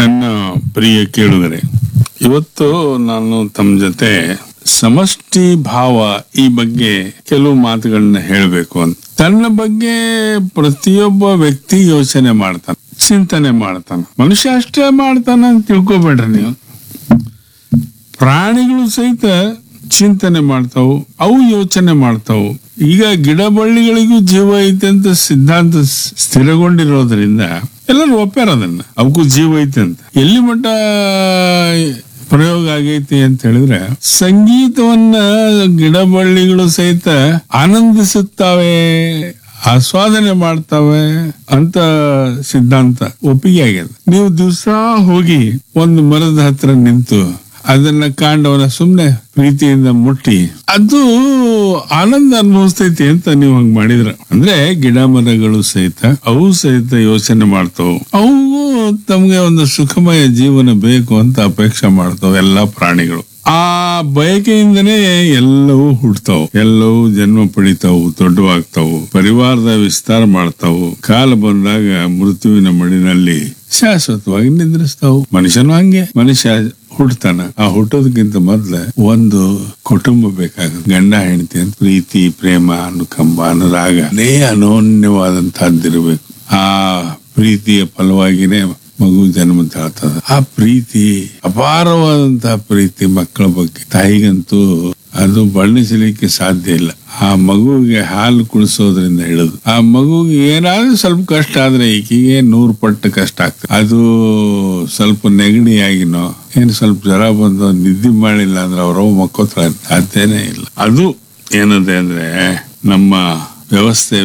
ನನ್ನ ಪ್ರಿಯ ಕೇಳುಗರೆ ಇವತ್ತು ನಾನು ತಮ್ಮ ಜೊತೆ ಸಮಷ್ಟಿ ಭಾವ ಈ ಬಗ್ಗೆ ಕೆಲವು ಮಾತುಗಳನ್ನ ಹೇಳಬೇಕು ಅಂತ ತನ್ನ ಬಗ್ಗೆ ಪ್ರತಿಯೊಬ್ಬ ವ್ಯಕ್ತಿ ಯೋಚನೆ ಮಾಡ್ತಾನೆ ಚಿಂತನೆ ಮಾಡ್ತಾನೆ ಮನುಷ್ಯ ಅಷ್ಟೇ ಮಾಡ್ತಾನ ಅಂತ ತಿಳ್ಕೊಬೇಡ್ರಿ ನೀವು ಪ್ರಾಣಿಗಳು ಸಹಿತ ಚಿಂತನೆ ಮಾಡ್ತಾವು ಅವು ಯೋಚನೆ ಮಾಡ್ತಾವು ಈಗ ಗಿಡ ಬಳ್ಳಿಗಳಿಗೂ ಜೀವ ಐತೆ ಅಂತ ಸಿದ್ಧಾಂತ ಸ್- ಸ್ಥಿರಗೊಂಡಿರೋದ್ರಿಂದ ಎಲ್ಲರೂ ಒಪ್ಪ್ಯಾರ ಅದನ್ನ ಅವಕ್ಕೂ ಜೀವ ಐತೆ ಅಂತ ಎಲ್ಲಿ ಮಟ್ಟ ಪ್ರಯೋಗ ಆಗೈತಿ ಅಂತ ಹೇಳಿದ್ರೆ ಸಂಗೀತವನ್ನ ಗಿಡ ಬಳ್ಳಿಗಳು ಸಹಿತ ಆನಂದಿಸುತ್ತಾವೆ ಆಸ್ವಾದನೆ ಮಾಡ್ತಾವೆ ಅಂತ ಸಿದ್ಧಾಂತ ಒಪ್ಪಿಗೆ ಆಗ್ಯದ ನೀವು ದಿವಸ ಹೋಗಿ ಒಂದು ಮರದ ಹತ್ರ ನಿಂತು ಅದನ್ನ ಕಾಂಡವನ್ನ ಸುಮ್ನೆ ಪ್ರೀತಿಯಿಂದ ಮುಟ್ಟಿ ಅದು ಆನಂದ ಅನುಭವಿಸ್ತೈತಿ ಅಂತ ನೀವು ಹಂಗ್ ಮಾಡಿದ್ರ ಅಂದ್ರೆ ಗಿಡ ಮರಗಳು ಸಹಿತ ಅವು ಸಹಿತ ಯೋಚನೆ ಮಾಡ್ತಾವು ಅವು ತಮ್ಗೆ ಒಂದು ಸುಖಮಯ ಜೀವನ ಬೇಕು ಅಂತ ಅಪೇಕ್ಷೆ ಮಾಡ್ತಾವ ಎಲ್ಲಾ ಪ್ರಾಣಿಗಳು ಆ ಬಯಕೆಯಿಂದನೇ ಎಲ್ಲವೂ ಹುಡ್ತಾವು ಎಲ್ಲವೂ ಜನ್ಮ ಪಡಿತಾವು ದೊಡ್ಡವಾಗ್ತಾವು ಪರಿವಾರದ ವಿಸ್ತಾರ ಮಾಡ್ತಾವು ಕಾಲ ಬಂದಾಗ ಮೃತ್ಯುವಿನ ಮಡಿನಲ್ಲಿ ಶಾಶ್ವತವಾಗಿ ನಿದ್ರಿಸ್ತಾವು ಮನುಷ್ಯನು ಹಂಗೆ ಮನುಷ್ಯ ಹುಟ್ಟತಾನ ಆ ಹುಟ್ಟೋದಕ್ಕಿಂತ ಮೊದ್ಲ ಒಂದು ಕುಟುಂಬ ಬೇಕಾಗುತ್ತೆ ಗಂಡ ಹೆಂಡತಿ ಅಂತ ಪ್ರೀತಿ ಪ್ರೇಮ ಅನುಕಂಪ ಅನುರಾಗ ಅದೇ ಅನೋನ್ಯವಾದಂತಹದ್ದಿರ್ಬೇಕು ಆ ಪ್ರೀತಿಯ ಫಲವಾಗಿನೇ ಮಗು ಜನ್ಮ ತಾಳ್ತದ ಆ ಪ್ರೀತಿ ಅಪಾರವಾದಂತಹ ಪ್ರೀತಿ ಮಕ್ಕಳ ಬಗ್ಗೆ ತಾಯಿಗಂತೂ ಅದು ಬಣ್ಣಿಸಲಿಕ್ಕೆ ಸಾಧ್ಯ ಇಲ್ಲ ಆ ಮಗುವಿಗೆ ಹಾಲು ಕುಡಿಸೋದ್ರಿಂದ ಹಿಡಿದು ಆ ಮಗುಗೆ ಏನಾದ್ರೂ ಸ್ವಲ್ಪ ಕಷ್ಟ ಆದ್ರೆ ಈಕಿಗೆ ನೂರು ಪಟ್ಟು ಕಷ್ಟ ಆಗ್ತದೆ ಅದು ಸ್ವಲ್ಪ ನೆಗಡಿ ಆಗಿನೋ ಏನು ಸ್ವಲ್ಪ ಜ್ವರ ಬಂದು ನಿದ್ದೆ ಮಾಡಿಲ್ಲ ಅಂದ್ರೆ ಅವ್ರವ್ ಮಕ್ಕೋತಾಳೆ ಸಾಧ್ಯನೇ ಇಲ್ಲ ಅದು ಏನದೆ ಅಂದ್ರೆ ನಮ್ಮ ವ್ಯವಸ್ಥೆ